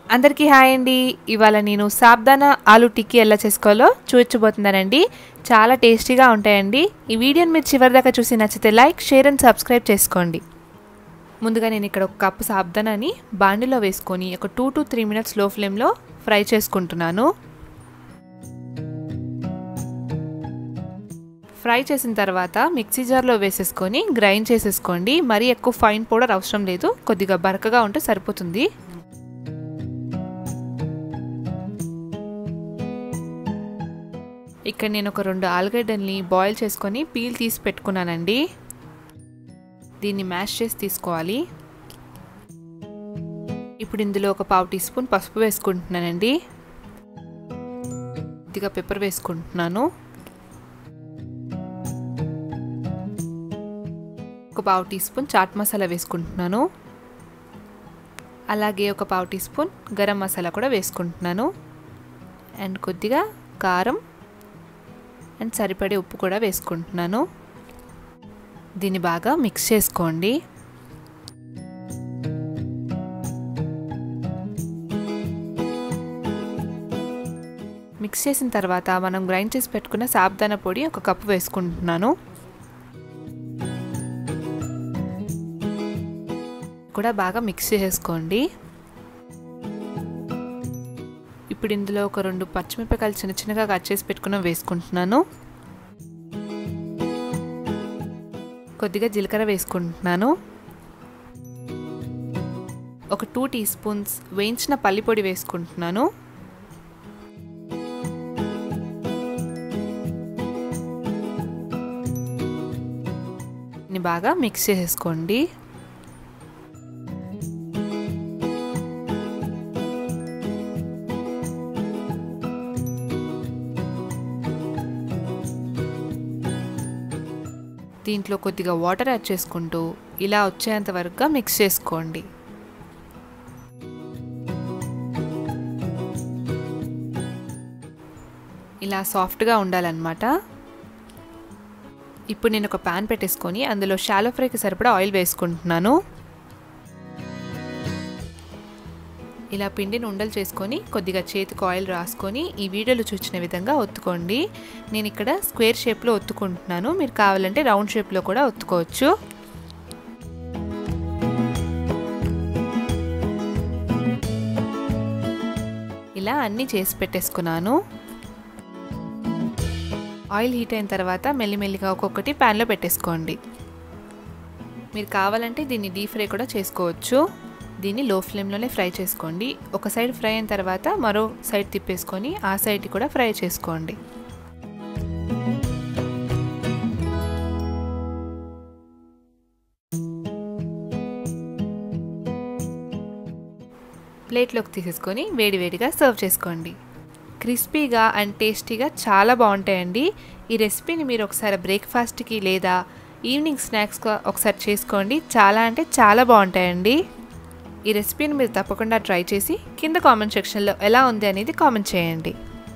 అందరికీ హాయ్ అండి ఇవాళ నేను సాబ్దానా ఆలు టిక్కీ ఎలా చేసుకోవాలో చూపించబోతున్నానండి చాలా టేస్టీగా ఉంటాయండి ఈ వీడియోని మీరు చివరిదాకా చూసి నచ్చితే లైక్ షేర్ అండ్ సబ్స్క్రైబ్ చేసుకోండి ముందుగా నేను ఇక్కడ ఒక కప్పు సాబ్దానాని బాండిలో వేసుకొని ఒక టూ టు త్రీ మినిట్స్ లో ఫ్లేమ్లో ఫ్రై చేసుకుంటున్నాను ఫ్రై చేసిన తర్వాత మిక్సీ జార్లో వేసేసుకొని గ్రైండ్ చేసేసుకోండి మరీ ఎక్కువ ఫైన్ పౌడర్ అవసరం లేదు కొద్దిగా బరకగా ఉంటే సరిపోతుంది ఇక్కడ నేను ఒక రెండు ఆలుగడ్డల్ని బాయిల్ చేసుకొని పీల్ తీసి పెట్టుకున్నానండి దీన్ని మ్యాష్ చేసి తీసుకోవాలి ఇప్పుడు ఇందులో ఒక పావు టీ స్పూన్ పసుపు వేసుకుంటున్నానండి కొద్దిగా పెప్పర్ వేసుకుంటున్నాను ఒక పావు టీ స్పూన్ చాట్ మసాలా వేసుకుంటున్నాను అలాగే ఒక పావు టీ స్పూన్ గరం మసాలా కూడా వేసుకుంటున్నాను అండ్ కొద్దిగా కారం అండ్ సరిపడే ఉప్పు కూడా వేసుకుంటున్నాను దీన్ని బాగా మిక్స్ చేసుకోండి మిక్స్ చేసిన తర్వాత మనం గ్రైండ్ చేసి పెట్టుకున్న సాబ్దాన పొడి ఒక కప్పు వేసుకుంటున్నాను కూడా బాగా మిక్స్ చేసుకోండి ఇప్పుడు ఇందులో ఒక రెండు పచ్చిమిరపకాయలు చిన్న చిన్నగా కట్ చేసి పెట్టుకున్న వేసుకుంటున్నాను కొద్దిగా జీలకర్ర వేసుకుంటున్నాను ఒక టూ టీ స్పూన్స్ వేయించిన పల్లి పొడి వేసుకుంటున్నాను బాగా మిక్స్ చేసేసుకోండి దీంట్లో కొద్దిగా వాటర్ యాడ్ చేసుకుంటూ ఇలా వచ్చేంత వరకు మిక్స్ చేసుకోండి ఇలా సాఫ్ట్గా ఉండాలన్నమాట ఇప్పుడు నేను ఒక ప్యాన్ పెట్టేసుకొని అందులో షాలో ఫ్రైకి సరిపడా ఆయిల్ వేసుకుంటున్నాను ఇలా పిండిని ఉండలు చేసుకొని కొద్దిగా చేతికి ఆయిల్ రాసుకొని ఈ వీడియోలో చూసిన విధంగా ఒత్తుకోండి నేను ఇక్కడ స్క్వేర్ షేప్లో ఒత్తుకుంటున్నాను మీరు కావాలంటే రౌండ్ షేప్లో కూడా ఒత్తుకోవచ్చు ఇలా అన్నీ చేసి పెట్టేసుకున్నాను ఆయిల్ హీట్ అయిన తర్వాత మెల్లిమెల్లిగా ఒక్కొక్కటి ప్యాన్లో పెట్టేసుకోండి మీరు కావాలంటే దీన్ని డీప్ ఫ్రై కూడా చేసుకోవచ్చు దీన్ని లో ఫ్లేమ్లోనే ఫ్రై చేసుకోండి ఒక సైడ్ ఫ్రై అయిన తర్వాత మరో సైడ్ తిప్పేసుకొని ఆ సైడ్ కూడా ఫ్రై చేసుకోండి ప్లేట్లోకి తీసేసుకొని వేడివేడిగా సర్వ్ చేసుకోండి క్రిస్పీగా అండ్ టేస్టీగా చాలా బాగుంటాయండి ఈ రెసిపీని మీరు ఒకసారి బ్రేక్ఫాస్ట్కి లేదా ఈవినింగ్ స్నాక్స్గా ఒకసారి చేసుకోండి చాలా అంటే చాలా బాగుంటాయండి ఈ రెసిపీని మీరు తప్పకుండా ట్రై చేసి కింద కామెంట్ సెక్షన్లో ఎలా ఉంది అనేది కామెంట్ చేయండి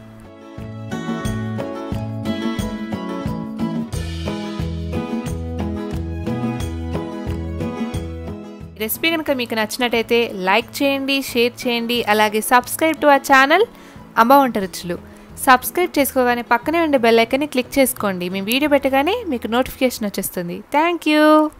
రెసిపీ కనుక మీకు నచ్చినట్టయితే లైక్ చేయండి షేర్ చేయండి అలాగే సబ్స్క్రైబ్ టు అవర్ ఛానల్ అమ్మ వంట రుచులు సబ్స్క్రైబ్ చేసుకోగానే పక్కనే ఉండే బెల్ ఐకన్ని క్లిక్ చేసుకోండి మేము వీడియో పెట్టగానే మీకు నోటిఫికేషన్ వచ్చేస్తుంది థ్యాంక్ యూ